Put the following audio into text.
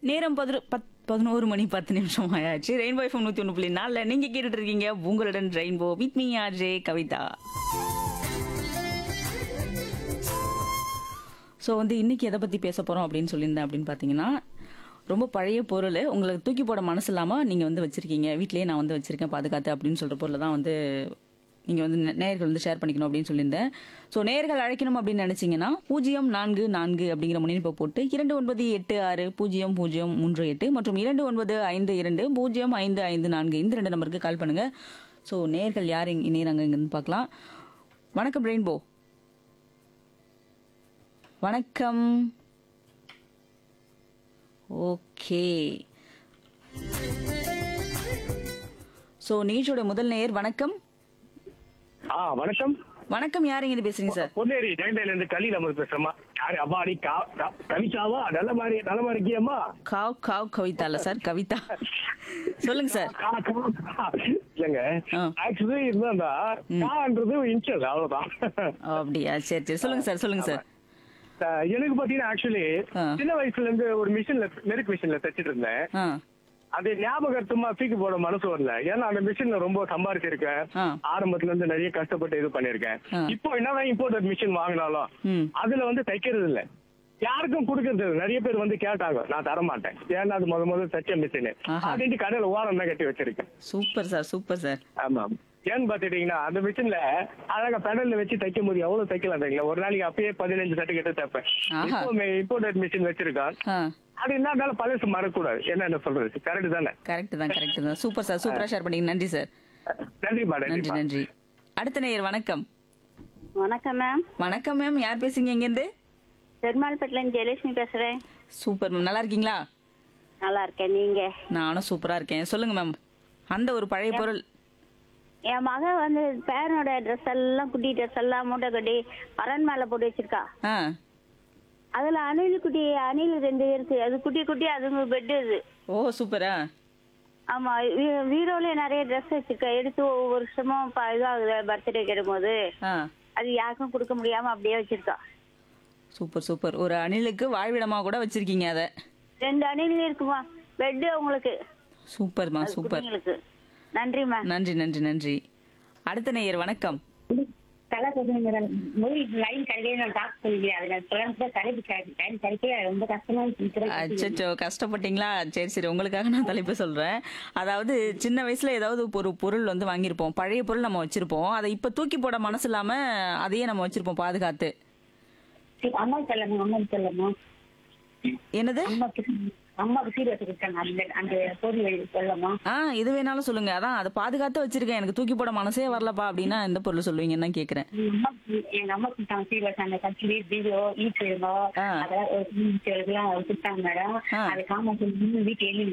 நேரம் பதிரு பத் பதினோரு மணி பத்து நிமிஷம் ஆயாச்சு ரெயின்போ எஃப்எம் நூற்றி ஒன்று புள்ளி நாலில் நீங்கள் கேட்டுட்டு இருக்கீங்க உங்களுடன் rainbow with me RJ Kavitha so வந்து இன்னைக்கு எதை பற்றி பேச போகிறோம் அப்படின்னு சொல்லியிருந்தேன் அப்படின்னு பார்த்தீங்கன்னா ரொம்ப பழைய பொருள் உங்களுக்கு தூக்கி போட மனசு இல்லாமல் நீங்கள் வந்து வச்சுருக்கீங்க வீட்லேயே நான் வந்து வச்சுருக்கேன் பாதுகாத்து அப்படின்னு சொல்கிற பொருளை தான் வந்து நீங்கள் வந்து நே- நேயர்கள் வந்து ஷேர் பண்ணிக்கணும் அப்படின்னு சொல்லியிருந்தேன் ஸோ நேயர்கள் அழைக்கணும் அப்படின்னு நினச்சிங்கன்னா பூஜ்ஜியம் நான்கு நான்கு அப்படிங்கிற முன்னிப்பை போட்டு இரண்டு ஒன்பது எட்டு ஆறு பூஜ்ஜியம் பூஜ்ஜியம் மூன்று எட்டு மற்றும் இரண்டு ஒன்பது ஐந்து இரண்டு பூஜ்ஜியம் ஐந்து ஐந்து நான்கு இந்த ரெண்டு நம்பருக்கு கால் பண்ணுங்கள் ஸோ நேயர்கள் யார் இங்க- இணையறாங்க இங்கன்னு பார்க்கலாம் வணக்கம் ரெயின்போ வணக்கம் ஓகே ஸோ நிகழ்ச்சியோட முதல் நேயர் வணக்கம் ஆ வணக்கம் வணக்கம் யார் இங்க பேசுறீங்க சார் பொன்னேரி ஜெயண்டையில இருந்து கலியில் அமர் பேசுறமா யாரு அப்பா நீ கா கா- கவிதாவா நல்ல மாதிரி நல்ல மாதிரி இருக்கியம்மா காவ் காவ் கவிதா இல்ல சார் கவிதா சொல்லுங்க சார் கா, கா, கா. இல்லைங்க ஆ. ஆக்சுவலி இருந்தா கான்றது இன்ச்சல் அவ்வளவுதான் அப்படியா சரி சரி சொல்லுங்க சார் சொல்லுங்க சார் அஹ், எனக்கு பாத்தீங்கன்னா ஆக்சுவலி ஆ. சின்ன வயசுல இருந்து ஒரு மிஷின்ல மெருக் மிஷின்ல தச்சிட்டு இருந்தேன் ஆ அது ஞாபகத்துமா தூக்கி போட மனசு வரல ஏன்னா அந்த மிஷின்ல ரொம்ப சம்பாதிச்சிருக்கேன் ஆ. ஆரம்பத்துல இருந்து நிறைய கஷ்டப்பட்டு இது பண்ணிருக்கேன் ஆ. இப்போ என்னதான் இம்போர்ட் மிஷின் வாங்கினாலும் ம் அதுல வந்து தைக்கிறது இல்ல யாருக்கும் கொடுக்கறது இல்ல. நிறைய பேர் வந்து கேட்டாங்க நான் தர மாட்டேன் ஏன்னா அது முத முதல்ல தச்ச மிஷின் ஆஹா. அப்படின்ட்டு கடையில ஓரம் தான் கட்டி வச்சிருக்கேன் சூப்பர் சார் சூப்பர் சார் ஆமா ஏன்னு பாத்துட்டீங்கன்னா அந்த மிஷின்ல அழகா பெடல்ல வச்சு தைக்க முடியும் எவ்வளவு தைக்கலாம் தெரியுங்களா ஒரு நாளைக்கு அப்பயே பதினஞ்சு சர்டிபிகேட் தைப்பேன் ஆஹா. இப்போ இம்போர்ட் மிஷின் வச்சிருக்கான் ஆ அது என்ன பழசு மறக்கூடாது என்ன என்ன சொல்றது கரெக்ட் தானே கரெக்ட் தான் கரெக்ட் தான் சூப்பர் சார் சூப்பரா ஷேர் பண்ணீங்க நன்றி சார் நன்றி நன்றி மேடம் நன்றி அடுத்த நேயர் வணக்கம் வணக்கம் மேம் வணக்கம் மேம் யார் பேசுறீங்க இங்கேருந்து பெருமாள்பேட்டிலேருந்து ஜெயலட்சுமி பேசுறேன் சூப்பர் மேம் நல்லா இருக்கீங்களா நல்லா இருக்கேன் நீங்க நானும் சூப்பரா இருக்கேன் சொல்லுங்க மேம் அந்த ஒரு பழைய பொருள் என் மக வந்து பேரனோட ட்ரெஸ் எல்லாம் குட்டி ட்ரெஸ் எல்லாம் மூட்டை கட்டி பரன் மேல போட்டு வச்சிருக்கா ஆ அதுல அணில் குட்டி அணில் ரெண்டு இருக்கு அது குட்டி குட்டி அதுங்க பெட் இது ஓ சூப்பரா ஆமா வீ- வீரோலயே நிறைய ட்ரெஸ் வச்சிருக்கா எடுத்து ஒவ்வொரு வருஷமும் ப- இதாகுது பர்த்டே கிடைக்கும்போது ஆ அது யாருக்கும் கொடுக்க முடியாம அப்படியே வச்சிருக்கா சூப்பர் சூப்பர் ஒரு அணிலுக்கு வாழ்விடமா கூட வச்சிருக்கீங்க அத ரெண்டு அணில் இருக்குமா பெட் உங்களுக்கு சூப்பர்மா அது சூப்பர் குட்டிங்களுக்கு நன்றிம்மா நன்றி நன்றி நன்றி அடுத்த நேயர் வணக்கம் தலை சொல்லுங்க மொழி லைன் கிடைக்கவே நான் டாக் சொல்லுவேன் அதுல தொடர்ந்து தலைப்பு டைம் கிடைக்கவே ரொம்ப கஷ்டமா இருக்கு அச்சோ கஷ்டப்பட்டீங்களா சரி சரி உங்களுக்காக நான் தலைப்பு சொல்றேன் அதாவது சின்ன வயசுல ஏதாவது ஒரு பொருள் வந்து வாங்கியிருப்போம் பழைய பொருள் நம்ம வச்சிருப்போம் அதை இப்ப தூக்கி போட மனசு இல்லாம அதையே நம்ம வச்சிருப்போம் பாதுகாத்து அம்மா சொல்லமா அம்மா சொல்லமா என்னது அம்மாக்கு அம்மாக்கு சீரியஸ் கொடுத்தாங்க அந்த அந்த பொருள் சொல்லமா ஆ இது வேணாலும் சொல்லுங்க அதான் அதை பாதுகாத்து வச்சிருக்கேன் எனக்கு தூக்கி போட மனசே வரலப்பா அப்படின்னா எந்த பொருள் சொல்லுவீங்கன்னு தான் கேக்குறேன் எங்க அம்மா எங்க அம்மா கொடுத்தாங்க சீரியஸ் அந்த கட்சி பீரோ ஈ செய்வோம் ஆ. அதெல்லாம் ஒரு எல்லாம் கொடுத்தாங்க மேடம் ஆ. அது காமா சொல்லி வீட்டு எழுதி